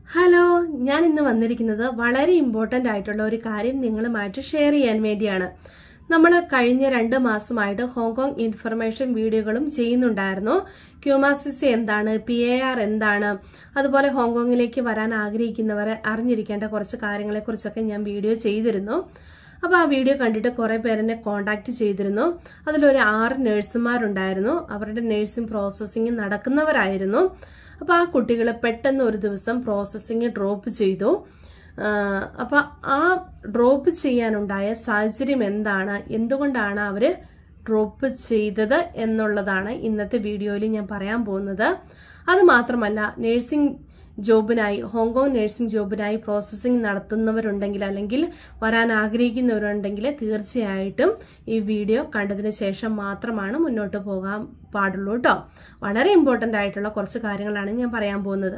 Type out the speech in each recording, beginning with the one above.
hello ഞാൻ ഇന്ന് വന്നിരിക്കുന്നത് വളരെ ഇമ്പോർട്ടൻ്റ് ആയിട്ടുള്ള ഒരു കാര്യം നിങ്ങളുമായിട്ട് ഷെയർ ചെയ്യാൻ വേണ്ടിയാണ് നമ്മൾ കഴിഞ്ഞ രണ്ട് മാസമായിട്ട് ഹോങ്കോങ് ഇൻഫർമേഷൻ വീഡിയോകളും ചെയ്യുന്നുണ്ടായിരുന്നു ക്യൂമാസിസി എന്താണ് പി എ ആർ എന്താണ് അതുപോലെ ഹോങ്കോങ്ങിലേക്ക് വരാൻ ആഗ്രഹിക്കുന്നവർ അറിഞ്ഞിരിക്കേണ്ട കുറച്ച് കാര്യങ്ങളെക്കുറിച്ചൊക്കെ ഞാൻ വീഡിയോ ചെയ്തിരുന്നു അപ്പോൾ ആ വീഡിയോ കണ്ടിട്ട് കുറേ പേരെന്നെ കോണ്ടാക്ട് ചെയ്തിരുന്നു അതിലൊരു ആറ് നഴ്സുമാരുണ്ടായിരുന്നു അവരുടെ നഴ്സിംഗ് പ്രോസസ്സിംഗ് നടക്കുന്നവരായിരുന്നു അപ്പോൾ ആ കുട്ടികൾ പെട്ടെന്ന് ഒരു ദിവസം പ്രോസസ്സിംഗ് ഡ്രോപ്പ് ചെയ്തു അപ്പോൾ ആ ഡ്രോപ്പ് ചെയ്യാനുണ്ടായ സാഹചര്യം എന്താണ് എന്തുകൊണ്ടാണ് അവർ ഡ്രോപ്പ് ചെയ്തത് എന്നുള്ളതാണ് ഇന്നത്തെ വീഡിയോയിൽ ഞാൻ പറയാൻ പോകുന്നത് അത് മാത്രമല്ല നേഴ്സിംഗ് ജോബിനായി ഹോങ്കോങ് നേഴ്സിംഗ് ജോബിനായി പ്രോസസ്സിംഗ് നടത്തുന്നവരുണ്ടെങ്കിൽ അല്ലെങ്കിൽ വരാൻ ആഗ്രഹിക്കുന്നവരുണ്ടെങ്കിൽ തീർച്ചയായിട്ടും ഈ വീഡിയോ കണ്ടതിന് ശേഷം മാത്രമാണ് മുന്നോട്ട് പോകാൻ പാടുള്ളൂ കേട്ടോ വളരെ ഇമ്പോർട്ടൻ്റ് ആയിട്ടുള്ള കുറച്ച് കാര്യങ്ങളാണ് ഞാൻ പറയാൻ പോകുന്നത്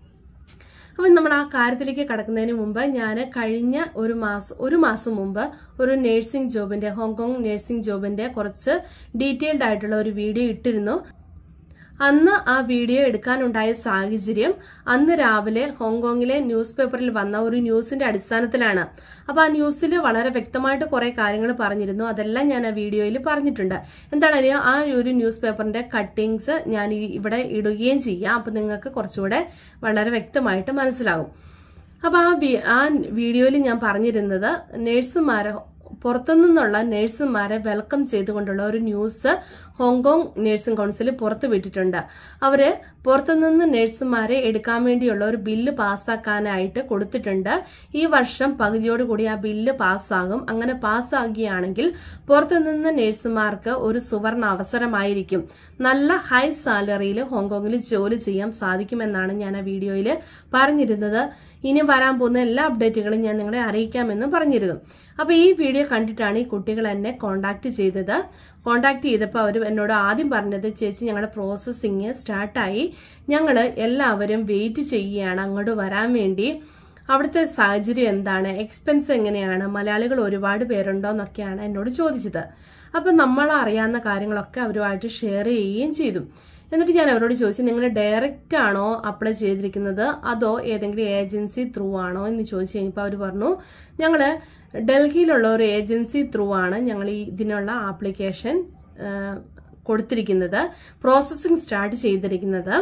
അപ്പം നമ്മൾ ആ കാര്യത്തിലേക്ക് കടക്കുന്നതിന് മുമ്പ് ഞാൻ കഴിഞ്ഞ ഒരു മാസം ഒരു മാസം മുമ്പ് ഒരു നേഴ്സിംഗ് ജോബിന്റെ ഹോങ്കോങ് നേഴ്സിംഗ് ജോബിന്റെ കുറച്ച് ഡീറ്റെയിൽഡ് ആയിട്ടുള്ള ഒരു വീഡിയോ ഇട്ടിരുന്നു അന്ന് ആ വീഡിയോ എടുക്കാനുണ്ടായ സാഹചര്യം അന്ന് രാവിലെ ഹോങ്കോങ്ങിലെ ന്യൂസ് പേപ്പറിൽ വന്ന ഒരു ന്യൂസിന്റെ അടിസ്ഥാനത്തിലാണ് അപ്പൊ ആ ന്യൂസിൽ വളരെ വ്യക്തമായിട്ട് കുറെ കാര്യങ്ങൾ പറഞ്ഞിരുന്നു അതെല്ലാം ഞാൻ ആ വീഡിയോയിൽ പറഞ്ഞിട്ടുണ്ട് എന്താണെങ്കിലും ആ ഒരു ന്യൂസ് പേപ്പറിന്റെ കട്ടിങ്സ് ഞാൻ ഇവിടെ ഇടുകയും ചെയ്യാം അപ്പൊ നിങ്ങൾക്ക് കുറച്ചുകൂടെ വളരെ വ്യക്തമായിട്ട് മനസ്സിലാകും അപ്പൊ ആ ആ വീഡിയോയിൽ ഞാൻ പറഞ്ഞിരുന്നത് നേഴ്സുമാരെ പുറത്തുനിന്നുള്ള നഴ്സുമാരെ വെൽക്കം ചെയ്തുകൊണ്ടുള്ള ഒരു ന്യൂസ് ഹോങ്കോങ് നഴ്സിംഗ് കൗൺസിൽ പുറത്തു വിട്ടിട്ടുണ്ട് അവര് പുറത്തുനിന്ന് നഴ്സുമാരെ എടുക്കാൻ വേണ്ടിയുള്ള ഒരു ബില്ല് പാസ്സാക്കാനായിട്ട് കൊടുത്തിട്ടുണ്ട് ഈ വർഷം പകുതിയോടുകൂടി ആ ബില്ല് പാസ്സാകും അങ്ങനെ പാസ്സാകുകയാണെങ്കിൽ പുറത്തുനിന്ന് നഴ്സുമാർക്ക് ഒരു സുവർണ അവസരമായിരിക്കും നല്ല ഹൈ സാലറിയിൽ ഹോങ്കോങ്ങിൽ ജോലി ചെയ്യാൻ സാധിക്കുമെന്നാണ് ഞാൻ ആ വീഡിയോയിൽ പറഞ്ഞിരുന്നത് ഇനി വരാൻ പോകുന്ന എല്ലാ അപ്ഡേറ്റുകളും ഞാൻ നിങ്ങളെ അറിയിക്കാമെന്നും പറഞ്ഞിരുന്നു അപ്പൊ ഈ വീഡിയോ കണ്ടിട്ടാണ് ഈ കുട്ടികൾ എന്നെ കോണ്ടാക്ട് ചെയ്തത് കോണ്ടാക്ട് ചെയ്തപ്പോൾ അവർ എന്നോട് ആദ്യം പറഞ്ഞത് ചേച്ചി ഞങ്ങളുടെ പ്രോസസ്സിങ് സ്റ്റാർട്ടായി ഞങ്ങൾ എല്ലാവരും വെയിറ്റ് ചെയ്യുകയാണ് അങ്ങോട്ട് വരാൻ വേണ്ടി അവിടുത്തെ സാഹചര്യം എന്താണ് എക്സ്പെൻസ് എങ്ങനെയാണ് മലയാളികൾ ഒരുപാട് പേരുണ്ടോ എന്നൊക്കെയാണ് എന്നോട് ചോദിച്ചത് അപ്പം നമ്മൾ അറിയാവുന്ന കാര്യങ്ങളൊക്കെ അവരുമായിട്ട് ഷെയർ ചെയ്യുകയും ചെയ്തു എന്നിട്ട് ഞാൻ അവരോട് ചോദിച്ചു നിങ്ങൾ ഡയറക്റ്റ് ആണോ അപ്ലൈ ചെയ്തിരിക്കുന്നത് അതോ ഏതെങ്കിലും ഏജൻസി ത്രൂ ആണോ എന്ന് ചോദിച്ചു കഴിഞ്ഞപ്പോൾ അവർ പറഞ്ഞു ഞങ്ങൾ ഡൽഹിയിലുള്ള ഒരു ഏജൻസി ത്രൂ ആണ് ഞങ്ങൾ ഈ ഇതിനുള്ള ആപ്ലിക്കേഷൻ കൊടുത്തിരിക്കുന്നത് പ്രോസസ്സിംഗ് സ്റ്റാർട്ട് ചെയ്തിരിക്കുന്നത്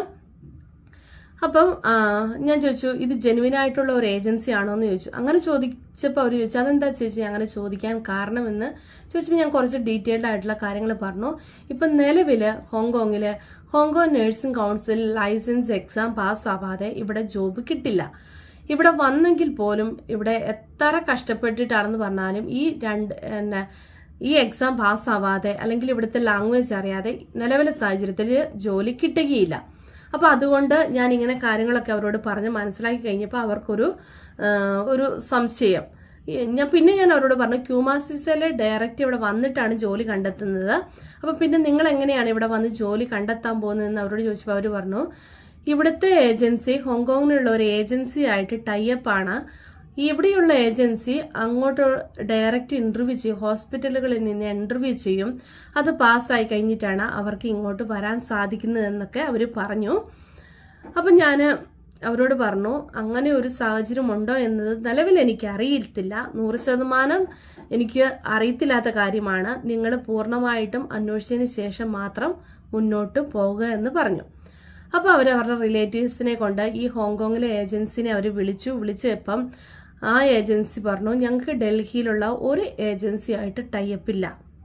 അപ്പം ഞാൻ ചോദിച്ചു ഇത് ജെനുവിൻ ആയിട്ടുള്ള ഒരു ഏജൻസി ആണോ എന്ന് ചോദിച്ചു അങ്ങനെ ചോദിച്ചപ്പോൾ അവർ ചോദിച്ചു അതെന്താ ചേച്ചി അങ്ങനെ ചോദിക്കാൻ കാരണമെന്ന് ചോദിച്ചപ്പോൾ ഞാൻ കുറച്ച് ഡീറ്റെയിൽഡ് ആയിട്ടുള്ള കാര്യങ്ങൾ പറഞ്ഞു ഇപ്പം നിലവിൽ ഹോങ്കോങ്ങിൽ Hong Kong nursing council licence exam പാസ്സാവാതെ ഇവിടെ ജോബ് കിട്ടില്ല ഇവിടെ വന്നെങ്കിൽ പോലും ഇവിടെ എത്ര കഷ്ടപ്പെട്ടിട്ടാണെന്ന് പറഞ്ഞാലും ഈ രണ്ട് ഈ എക്സാം പാസ്സാവാതെ അല്ലെങ്കിൽ ഇവിടുത്തെ ലാംഗ്വേജ് അറിയാതെ നിലവിലെ സാഹചര്യത്തിൽ ജോലി കിട്ടുകയില്ല അപ്പൊ അതുകൊണ്ട് ഞാൻ ഇങ്ങനെ കാര്യങ്ങളൊക്കെ അവരോട് പറഞ്ഞ് മനസ്സിലാക്കി കഴിഞ്ഞപ്പോൾ അവർക്കൊരു ഒരു സംശയം ഞാൻ പിന്നെ ഞാൻ അവരോട് പറഞ്ഞു ക്യൂമാസിസയിലെ ഡയറക്റ്റ് ഇവിടെ വന്നിട്ടാണ് ജോലി കണ്ടെത്തുന്നത് അപ്പൊ പിന്നെ നിങ്ങൾ എങ്ങനെയാണ് ഇവിടെ വന്ന് ജോലി കണ്ടെത്താൻ പോകുന്നതെന്ന് അവരോട് ചോദിച്ചപ്പോൾ അവർ പറഞ്ഞു ഇവിടുത്തെ ഏജൻസി ഹോങ്കോങ്ങിലുള്ള ഒരു ഏജൻസി ആയിട്ട് ടൈപ്പ് ആണ് ഇവിടെയുള്ള ഏജൻസി അങ്ങോട്ട് ഡയറക്റ്റ് ഇന്റർവ്യൂ ചെയ്യും ഹോസ്പിറ്റലുകളിൽ നിന്ന് ഇന്റർവ്യൂ ചെയ്യും അത് പാസ്സായി കഴിഞ്ഞിട്ടാണ് അവർക്ക് ഇങ്ങോട്ട് വരാൻ സാധിക്കുന്നതെന്നൊക്കെ അവർ പറഞ്ഞു അപ്പം ഞാൻ അവരോട് പറഞ്ഞു അങ്ങനെ ഒരു സാഹചര്യം ഉണ്ടോ എന്നത് നിലവിൽ എനിക്ക് അറിയത്തില്ല നൂറ് ശതമാനം എനിക്ക് അറിയത്തില്ലാത്ത കാര്യമാണ് നിങ്ങൾ പൂർണ്ണമായിട്ടും അന്വേഷിച്ചതിന് ശേഷം മാത്രം മുന്നോട്ട് പോകുക എന്ന് പറഞ്ഞു അപ്പോൾ അവർ അവരുടെ റിലേറ്റീവ്സിനെ കൊണ്ട് ഈ ഹോങ്കോങ്ങിലെ ഏജൻസിനെ അവർ വിളിച്ചു വിളിച്ചപ്പം ആ ഏജൻസി പറഞ്ഞു ഞങ്ങൾക്ക് ഡൽഹിയിലുള്ള ഒരു ഏജൻസി ആയിട്ട് ടൈപ്പില്ല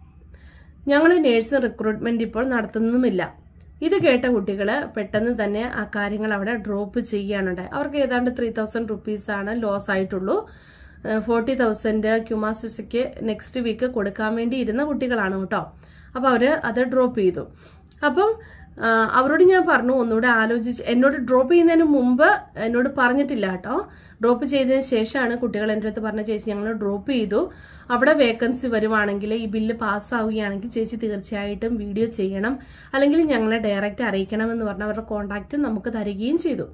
ഞങ്ങൾ നേഴ്സിംഗ് റിക്രൂട്ട്മെന്റ് ഇപ്പോൾ നടത്തുന്നുമില്ല ഇത് കേട്ട കുട്ടികൾ പെട്ടെന്ന് തന്നെ ആ കാര്യങ്ങൾ അവിടെ ഡ്രോപ്പ് ചെയ്യുകയാണുണ്ടായി അവർക്ക് ഏതാണ്ട് ത്രീ തൗസൻഡ് റുപ്പീസാണ് ലോസ് ആയിട്ടുള്ളൂ ഫോർട്ടി തൗസൻഡ് ക്യുമാസിക്ക് നെക്സ്റ്റ് വീക്ക് കൊടുക്കാൻ വേണ്ടി ഇരുന്ന കുട്ടികളാണ് കേട്ടോ അപ്പോൾ അവർ അത് ഡ്രോപ്പ് ചെയ്തു അപ്പം അവരോട് ഞാൻ പറഞ്ഞു ഒന്നുകൂടെ ആലോചിച്ച് എന്നോട് ഡ്രോപ്പ് ചെയ്യുന്നതിന് മുമ്പ് എന്നോട് പറഞ്ഞിട്ടില്ല കേട്ടോ ഡ്രോപ്പ് ചെയ്തതിന് ശേഷമാണ് കുട്ടികൾ എൻ്റെ അടുത്ത് പറഞ്ഞ ചേച്ചി ഞങ്ങൾ ഡ്രോപ്പ് ചെയ്തു അവിടെ വേക്കൻസി വരുവാണെങ്കിൽ ഈ ബില്ല് പാസ്സാവുകയാണെങ്കിൽ ചേച്ചി തീർച്ചയായിട്ടും വീഡിയോ ചെയ്യണം അല്ലെങ്കിൽ ഞങ്ങളെ ഡയറക്റ്റ് അറിയിക്കണം എന്ന് പറഞ്ഞ അവരുടെ കോണ്ടാക്ട് നമുക്ക് തരികയും ചെയ്തു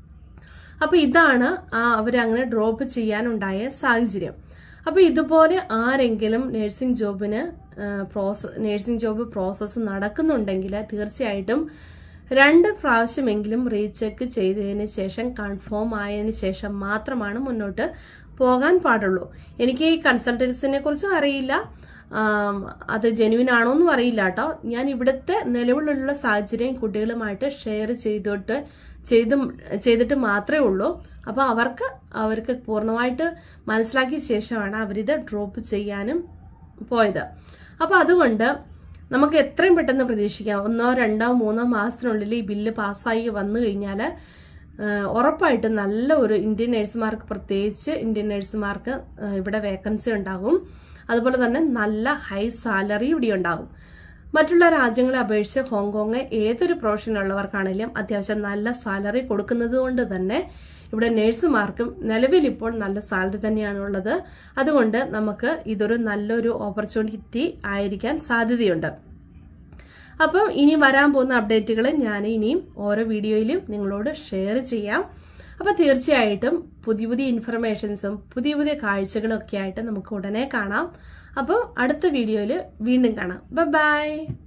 അപ്പൊ ഇതാണ് ആ അവരങ്ങനെ ഡ്രോപ്പ് ചെയ്യാനുണ്ടായ സാഹചര്യം അപ്പൊ ഇതുപോലെ ആരെങ്കിലും നഴ്സിംഗ് ജോബിന് പ്രോസസ് നഴ്സിംഗ് ജോബ് പ്രോസസ്സ് നടക്കുന്നുണ്ടെങ്കിൽ തീർച്ചയായിട്ടും രണ്ട് പ്രാവശ്യമെങ്കിലും റീചെക്ക് ചെയ്തതിന് ശേഷം കൺഫേം ആയതിനു ശേഷം മാത്രമാണ് മുന്നോട്ട് പോകാൻ പാടുള്ളൂ എനിക്ക് ഈ കൺസൾട്ടൻസിനെ കുറിച്ചും അറിയില്ല ആം, അത് ജെനുവിൻ ആണോ എന്നും അറിയില്ല കേട്ടോ ഞാൻ ഇവിടുത്തെ നിലവിലുള്ള സാഹചര്യം കുട്ടികളുമായിട്ട് ഷെയർ ചെയ്തിട്ട് ചെയ്തും ചെയ്തിട്ട് മാത്രമേ ഉള്ളൂ അപ്പോൾ അവർക്ക് അവർക്ക് പൂർണ്ണമായിട്ട് മനസ്സിലാക്കിയ ശേഷമാണ് അവരിത് ഡ്രോപ്പ് ചെയ്യാനും പോയത് അപ്പോൾ അതുകൊണ്ട് നമുക്ക് എത്രയും പെട്ടെന്ന് പ്രതീക്ഷിക്കാം ഒന്നോ രണ്ടോ മൂന്നോ മാസത്തിനുള്ളിൽ ഈ ബില്ല് പാസ്സായി വന്നു കഴിഞ്ഞാൽ ഉറപ്പായിട്ടും നല്ല ഒരു ഇന്ത്യൻ നഴ്സുമാർക്ക് പ്രത്യേകിച്ച് ഇന്ത്യൻ നഴ്സുമാർക്ക് ഏഹ്, ഇവിടെ വേക്കൻസി ഉണ്ടാകും അതുപോലെ തന്നെ നല്ല ഹൈ സാലറി ഇവിടെ ഉണ്ടാകും മറ്റുള്ള രാജ്യങ്ങളെ അപേക്ഷിച്ച് ഹോങ്കോങ് ഏതൊരു പ്രൊഫഷനുള്ളവർക്കാണെങ്കിലും അത്യാവശ്യം നല്ല സാലറി കൊടുക്കുന്നത് കൊണ്ട് തന്നെ ഇവിടെ നഴ്സുമാർക്കും നിലവിൽ ഇപ്പോൾ നല്ല സാലറി തന്നെയാണ് ഉള്ളത് അതുകൊണ്ട് നമുക്ക് ഇതൊരു നല്ലൊരു ഓപ്പർച്യൂണിറ്റി ആയിരിക്കാൻ സാധ്യതയുണ്ട് അപ്പം ഇനി വരാൻ പോകുന്ന അപ്ഡേറ്റുകൾ ഞാൻ ഇനിയും ഓരോ വീഡിയോയിലും നിങ്ങളോട് ഷെയർ ചെയ്യാം അപ്പം തീർച്ചയായിട്ടും പുതിയ പുതിയ ഇൻഫർമേഷൻസും പുതിയ പുതിയ കാഴ്ചകളും ഒക്കെ ആയിട്ട് നമുക്ക് ഉടനെ കാണാം അപ്പോൾ അടുത്ത വീഡിയോയിൽ വീണ്ടും കാണാം ബൈ